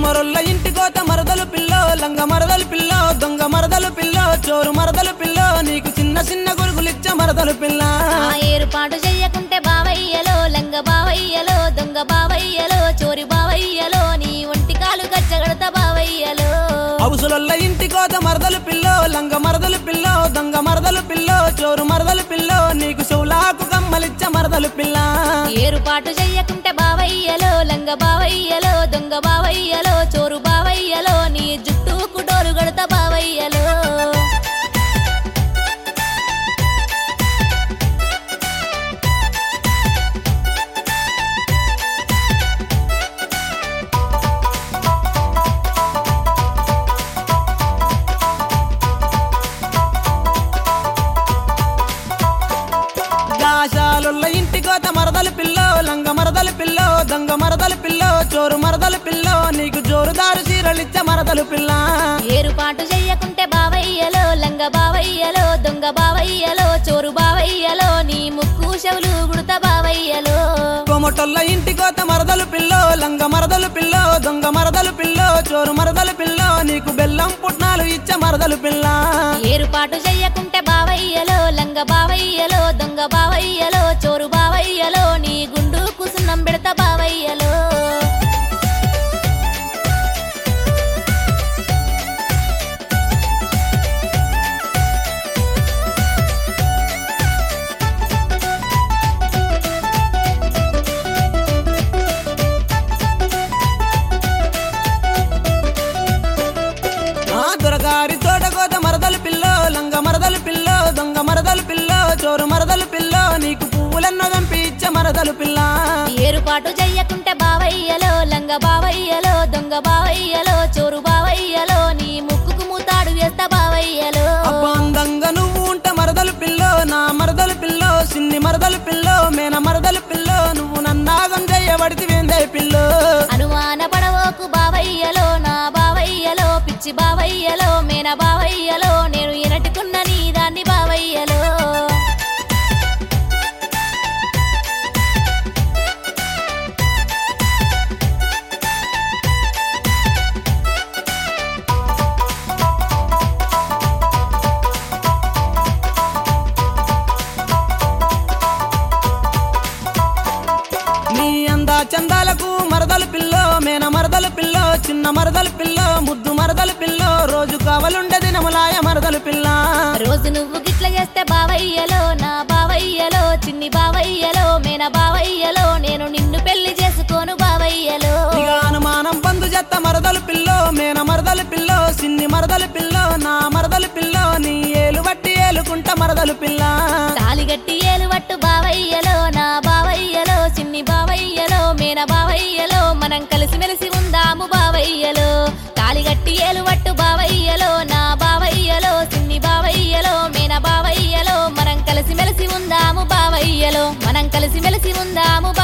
మొరొల్ల ఇంటి కోత మరదలు పిల్లో లంగ మరదలు పిల్లో దొంగ మరదలు పిల్లో చోరు మరదలు పిల్లో నీకు చిన్న చిన్న గురుగులిచ్చ మరదలు పిల్ల ఆ ఏర్పాటు చెయ్యకుంటే బావయ్యలో లంగ బావయ్యలో దొంగ బావయ్యలో చోరి బావయ్యలో నీ ఒంటి కాలు గచ్చగడత బావయ్యలో అవుసులొల్ల ఇంటి కోత మరదలు పిల్లో లంగ మరదలు పిల్లో దొంగ మరదలు పిల్లో చోరు మరదలు పిల్లో నీకు చెవులాకు కమ్మలిచ్చ మరదలు పిల్ల ఏర్పాటు చెయ్యకుంటే బావయ్యలో లంగ బావయ్యలో దొంగ బావయ్యలో చోరు బావయ్యలో నీ జుట్టు కుటోలు గడత బావయ్యలో గాశాలుల్ల ఇంటి కోత మరదలు పిల్లో లంగ మరదలు పిల్లో దొంగ మరదలు పిల్లో చోరు మరదలు పిల్లో నీకు జోరుదారు చీరలిచ్చ మరదలు పిల్ల ఏర్పాటు చెయ్యకుంటే బావయ్యలో లంగ బావయ్యలో దొంగ బావయ్యలో చోరు బావయ్యలో నీ ముక్కు చెవులు గుడత బావయ్యలో కొమటొల్ల ఇంటి కోత మరదలు పిల్లో లంగ మరదలు పిల్లో దొంగ మరదలు పిల్లో చోరు మరదలు పిల్లో నీకు బెల్లం పుట్నాలు ఇచ్చ మరదలు పిల్ల ఏర్పాటు చెయ్యకుంటే బావయ్యలో లంగ బావయ్యలో దొంగ బావయ్యలో చోరు బావయ్యలో నీ గుండు కుసున్నం పెడత బావయ్యలో ఆ దొరగారి తోట కోత మరదలు పిల్లో లంగ మరదలు పిల్లో దొంగ మరదలు పిల్లో చోరు మరదలు పిల్లో నీకు పువ్వులెన్నో గంపి ఇచ్చ మరదలు పిల్ల ఏర్పాటు చెయ్యకుంటే బావయ్యలో లంగ బావయ్యలో దొంగ బావయ్యలో చోరు బావయ్యలో నీ ముక్కుకు మూతాడు వేస్తా బావయ్యలో అబ్బా అందంగా నువ్వు ఉంటే మరదలు పిల్లో నా మరదలు పిల్లో సిన్ని మరదలు పిల్లో మేన మరదలు పిల్లో నువ్వు నన్నాగం చేయబడితే వేందే పిల్లో అనుమాన పడవోకు బావయ్యలో నా బావయ్యలో పిచ్చి బావయ్యలో మేన బావయ్యలో నేను ఎనటుకున్న నీ దాన్ని బావయ్యలో నీ అందా చందాలకు మరదలు పిల్లో మేన మరదలు పిల్లో చిన్న మరదలు పిల్లో ముద్దు మరదలు పిల్లో రోజు కావలుండే దినములాయ మరదలు పిల్ల రోజు నువ్వు గిట్ల చేస్తే బావయ్యలో నా బావయ్యలో చిన్ని బావయ్యలో మేన బావయ్యలో నేను నిన్ను పెళ్లి చేసుకోను బావయ్యలో ఇక అనుమానం బంధు చెత్త మరదలు పిల్లో మేన మరదలు పిల్లో సిన్ని మరదలు పిల్లో నా మరదలు పిల్లో నీ ఏలు బట్టి ఏలుకుంట మరదలు పిల్ల తాలిగట్టి ఏలువట్టు బావయ్యలో నా బావయ్యలో చిన్ని బావయ్యలో మేన బావయ్యలో మనం కలిసిమెలిసి ఉందాము బావయ్యలో తాలిగట్టి ఏలువట్టు బావయ్యలో నా బావయ్యలో చిన్ని బావయ్యలో మేన బావయ్యలో మనం కలిసిమెలిసి ఉందాము బావయ్యలో మనం కలిసిమెలిసి ఉందాము